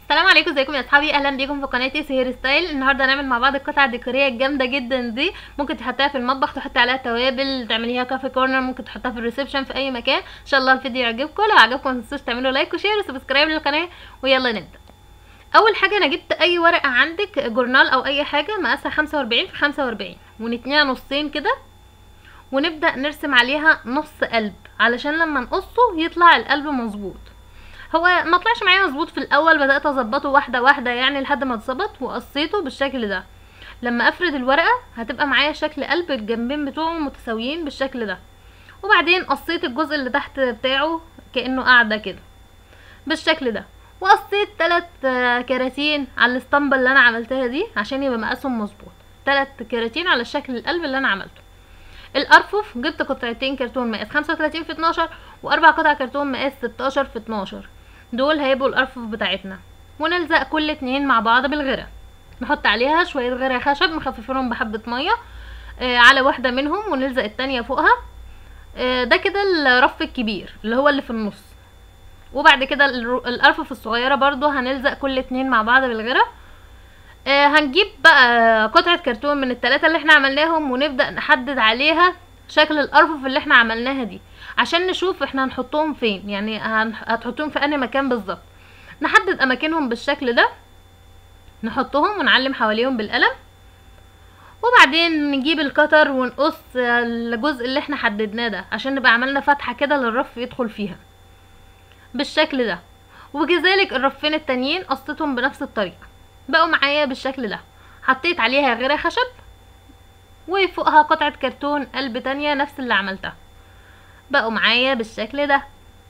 السلام عليكم ازيكم يا اصحابي اهلا بيكم في قناتي سهير ستايل النهارده هنعمل مع بعض القطعه الديكوريه الجامده جدا دي ممكن تحطيها في المطبخ تحطي عليها توابل تعمليها كافي كورنر ممكن تحطها في الريسبشن في اي مكان ان شاء الله الفيديو يعجبكم لو عجبكم متنسوش تعملوا لايك وشير وسبسكرايب للقناه ويلا نبدا اول حاجه انا جبت اي ورقه عندك جورنال او اي حاجه مقاسها 45 في 45 ونتنيها نصين كده ونبدا نرسم عليها نص قلب علشان لما نقصه يطلع القلب مظبوط هو ما طلعش معايا مظبوط في الاول بدات اظبطه واحده واحده يعني لحد ما اتظبط وقصيته بالشكل ده لما افرد الورقه هتبقى معايا شكل قلب الجنبين بتوعه متساويين بالشكل ده وبعدين قصيت الجزء اللي تحت بتاعه كانه قاعده كده بالشكل ده وقصيت ثلاث كراتين على الاسطمبه اللي انا عملتها دي عشان يبقى مقاسهم مظبوط ثلاث كراتين على شكل القلب اللي انا عملته الارفف جبت قطعتين كرتون مقاس 35 في 12 واربع قطع كرتون مقاس 16 في 12 دول هيبقوا الارفف بتاعتنا ونلزق كل اتنين مع بعض بالغيره نحط عليها شويه غيره خشب مخففينهم بحبه ميه آه على واحده منهم ونلزق التانية فوقها آه ده كده الرف الكبير اللي هو اللي في النص وبعد كده الارفف الصغيره برضو هنلزق كل اتنين مع بعض بالغيره آه هنجيب بقى قطعة كرتون من التلاتة اللي احنا عملناهم ونبدأ نحدد عليها شكل الأرفف اللي احنا عملناها دي عشان نشوف احنا هنحطهم فين يعني هتحطهم في انهي مكان بالظبط نحدد اماكنهم بالشكل ده نحطهم ونعلم حواليهم بالقلم وبعدين نجيب الكتر ونقص الجزء اللي احنا حددناه ده عشان نبقى عملنا فتحة كده للرف يدخل فيها بالشكل ده وكذلك الرفين التانيين قصتهم بنفس الطريقة بقوا معايا بالشكل ده حطيت عليها غيره خشب وفوقها قطعة كرتون قلب تانية نفس اللي عملتها بقوا معايا بالشكل ده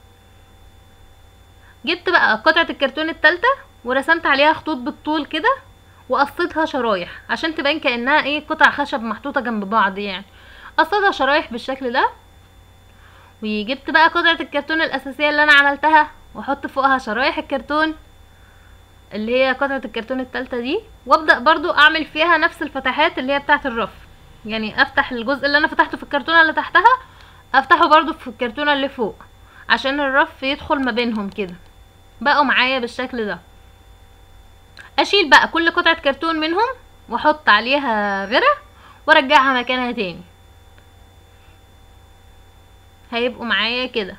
جبت بقى قطعة الكرتون التالتة ورسمت عليها خطوط بالطول كده وقصيتها شرايح عشان تبان كأنها ايه قطع خشب محطوطة جنب بعض يعني قصيتها شرايح بالشكل ده وجبت بقى قطعة الكرتون الأساسية اللي أنا عملتها واحط فوقها شرايح الكرتون اللي هي قطعة الكرتون التالتة دي وابدأ برضو اعمل فيها نفس الفتحات اللي هي بتاعة الرف يعني افتح الجزء اللي انا فتحته في الكرتونة اللي تحتها افتحه برضو في الكرتونة اللي فوق عشان الرف يدخل ما بينهم كده بقوا معايا بالشكل ده اشيل بقى كل قطعة كرتون منهم واحط عليها غيرة وارجعها مكانها تاني هيبقوا معايا كده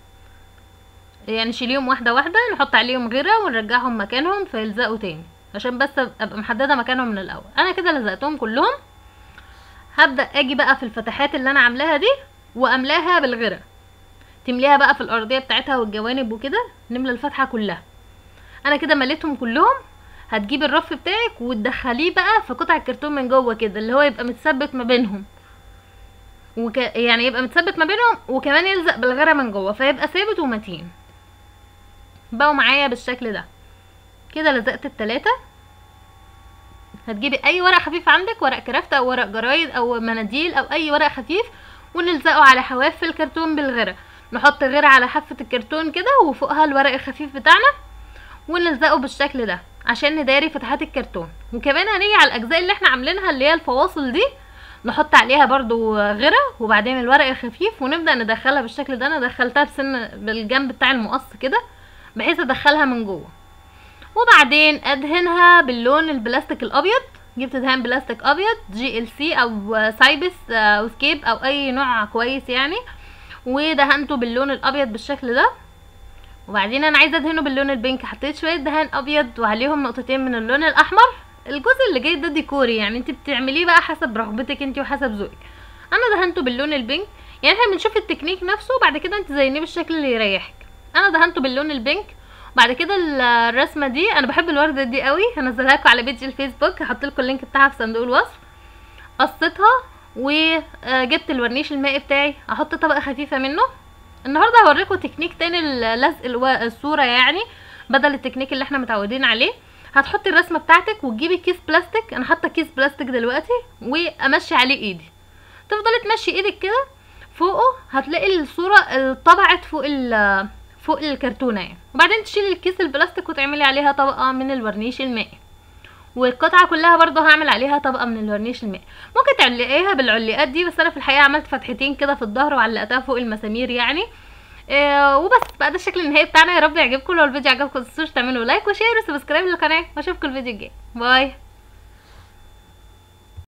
يعني نشيليهم واحدة واحدة نحط عليهم غيرة ونرجعهم مكانهم فيلزقوا تاني عشان بس ابقى محددة مكانهم من الاول انا كده لزقتهم كلهم هبدأ اجي بقى في الفتحات اللي انا عاملاها دي واملاها بالغيرة تمليها بقى في الارضية بتاعتها والجوانب وكده نملى الفتحة كلها انا كده مليتهم كلهم هتجيب الرف بتاعك وتدخليه بقى في قطع الكرتون من جوه كده اللي هو يبقى متثبت ما بينهم وك... يعني يبقى متثبت ما بينهم وكمان يلزق بالغيرة من جوه فيبقى ثابت ومتين بقوا معايا بالشكل ده كده لزقت التلاتة هتجيبي اي ورق خفيف عندك ورق كرافت او ورق جرايد او مناديل او اي ورق خفيف ونلزقه على حواف الكرتون بالغيره نحط غيره على حافه الكرتون كده وفوقها الورق الخفيف بتاعنا ونلزقه بالشكل ده عشان نداري فتحات الكرتون وكمان هنيجي على الاجزاء اللي احنا عاملينها اللي هي الفواصل دي نحط عليها برضو غيره وبعدين الورق الخفيف ونبدا ندخلها بالشكل ده انا دخلتها بسن بالجنب بتاع المقص كده بحيث ادخلها من جوه وبعدين ادهنها باللون البلاستيك الابيض جبت دهان بلاستيك ابيض جي ال سي او سايبس او سكيب او اي نوع كويس يعني ودهنته باللون الابيض بالشكل ده وبعدين انا عايزه ادهنه باللون البينك حطيت شويه دهان ابيض وعليهم نقطتين من اللون الاحمر الجزء اللي جاي ده ديكوري يعني انت بتعمليه بقى حسب رغبتك انت وحسب ذوقك انا دهنته باللون البينك يعني احنا بنشوف التكنيك نفسه وبعد كده انت زينيه بالشكل اللي يريحك انا دهنته باللون البينك بعد كده الرسمه دي انا بحب الورده دي قوي هنزلها لكم على بيج الفيسبوك هحط لكم اللينك بتاعها في صندوق الوصف قصيتها وجبت الورنيش المائي بتاعي احط طبقه خفيفه منه النهارده هوريكم تكنيك تاني للزق الصوره يعني بدل التكنيك اللي احنا متعودين عليه هتحطي الرسمه بتاعتك وتجيبي كيس بلاستيك انا حاطه كيس بلاستيك دلوقتي وامشي عليه ايدي تفضلي تمشي ايدك كده فوقه هتلاقي الصوره اتطبعت فوق ال فوق الكرتونه يعني وبعدين تشيلي الكيس البلاستيك وتعملي عليها طبقه من الورنيش المائي والقطعه كلها برضو هعمل عليها طبقه من الورنيش المائي ممكن تعلقيها بالعلقات دي بس انا في الحقيقه عملت فتحتين كده في الظهر وعلقتها فوق المسامير يعني آه وبس بقى ده الشكل النهائي بتاعنا يا رب يعجبكم لو الفيديو عجبكم متنسوش تعملوا لايك وشير وسبسكرايب للقناه واشوفكم الفيديو الجاي باي